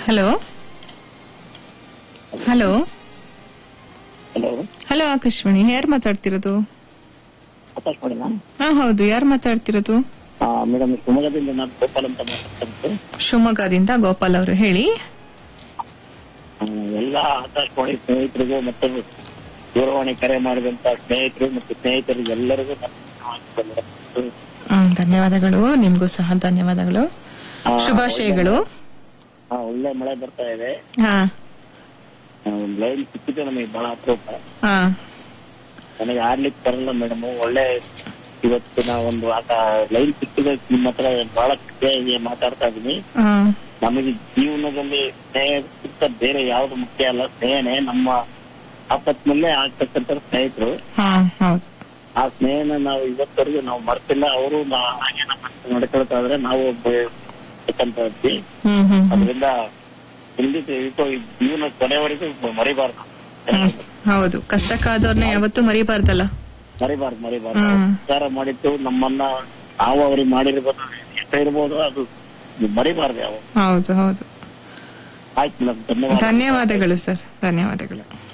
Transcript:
Hello hello hello hello Akashvani ಯಾರು ಮಾತಾಡ್ತಿರೋದು Akashvani ma'am ಹಾ ಹೌದು ಯಾರು ಮಾತಾಡ್ತಿರೋದು ಮೇಡಮ್ ಶಿವಮೊಗ್ಗದಿಂದ ನಾನು ಗೋಪಾಲ್ ಅಂತ ಮಾತಾಡ್ತಾ ಶಿವಮೊಗ್ಗದಿಂದ ಗೋಪಾಲ್ ಅವರು ಹೇಳಿ ಎಲ್ಲ ಆಕಾಶವಾಣಿ ಸ್ನೇಹಿತರಿಗೂ ಮತ್ತು ದೂರವಾಣಿ ಕರೆ ಮಾಡಿದಂತ ಸ್ನೇಹಿತರು ಮತ್ತು ಸ್ನೇಹಿತರಿಗೆ ಎಲ್ಲರಿಗೂ ನನ್ನ ಹ್ಮ್ ಧನ್ಯವಾದಗಳು ನಿಮ್ಗೂ ಸಹ ಧನ್ಯವಾದಗಳು ಆ, ಶುಭಾಶಯಗಳು ಆ, ಒಳ್ಳೆ ಮಳೆ ಬರ್ತಾ ಇದೆ ಹಾ ಲೈನ್ ಸಿಕ್ಕಿದೆ ನಮಗೆ ಬಹಳ ಅಪರೂಪ ಹಾ ನನಗೆ ಆಡ್ಲಿಕ್ಕೆ ಬರಲ್ಲ ಮೇಡಮ್ ಒಳ್ಳೆ ಇವತ್ತಿನ ಒಂದು ಆಟ ಲೈನ್ ಸಿಕ್ಕಿದೆ ನಿಮ್ಮ ಹತ್ರ ಬಹಳ ಖುಷಿಯಾಗಿ ಮಾತಾಡ್ತಾ ಇದೀನಿ ಹಾ ನಮಗೆ ಜೀವನದಲ್ಲಿ ಸ್ನೇಹಿತ ಬೇರೆ ಯಾವ್ದು ಮುಖ್ಯ ಅಲ್ಲ ಸ್ನೇಹನೇ ನಮ್ಮ ಆಪತ್ನಲ್ಲೇ ಆಗ್ತಕ್ಕಂಥ ಸ್ನೇಹಿತರು ಹಾ ಹೌದು ಆ ಸ್ನೇಹನ ನಾವು ಇವತ್ತವರೆಗೂ ನಾವು ಮರ್ತಿಲ್ಲ ಅವರು ಹಾಗೆ ನಮ್ಮ ನಡ್ಕೊಳ್ತಾ ಇದ್ರೆ ನಾವು ಬೇಕಂತ ಹ್ಮ್ ಹ್ಮ್ ಹ್ಮ್ ಅದರಿಂದ ಖಂಡಿತ ಇವತ್ತು ಈ ಜೀವನ ಕೊನೆವರೆಗೂ ಮರಿಬಾರ್ದು ಹ್ಮ್. ಹೌದು ಕಷ್ಟಕ್ಕಾದವ್ರನ್ನ ಯಾವತ್ತೂ ಮರಿಬಾರ್ದಲ್ಲ ಮರಿಬಾರ್ದು ಮರಿಬಾರ್ದು ಹ್ಮ್. ಉಪಚಾರ ಮಾಡಿದ್ದು ನಮ್ಮನ್ನ ನಾವು ಅವ್ರಿಗೆ ಮಾಡಿರ್ಬೋದು ಎಷ್ಟೇ ಇರ್ಬೋದು ಅದು ಮರಿಬಾರ್ದು ಯಾವ ಹೌದು ಹೌದು ಆಯ್ತು ಮೇಡಮ್ ಧನ್ಯವಾದ ಧನ್ಯವಾದಗಳು ಸರ್ ಧನ್ಯವಾದಗಳು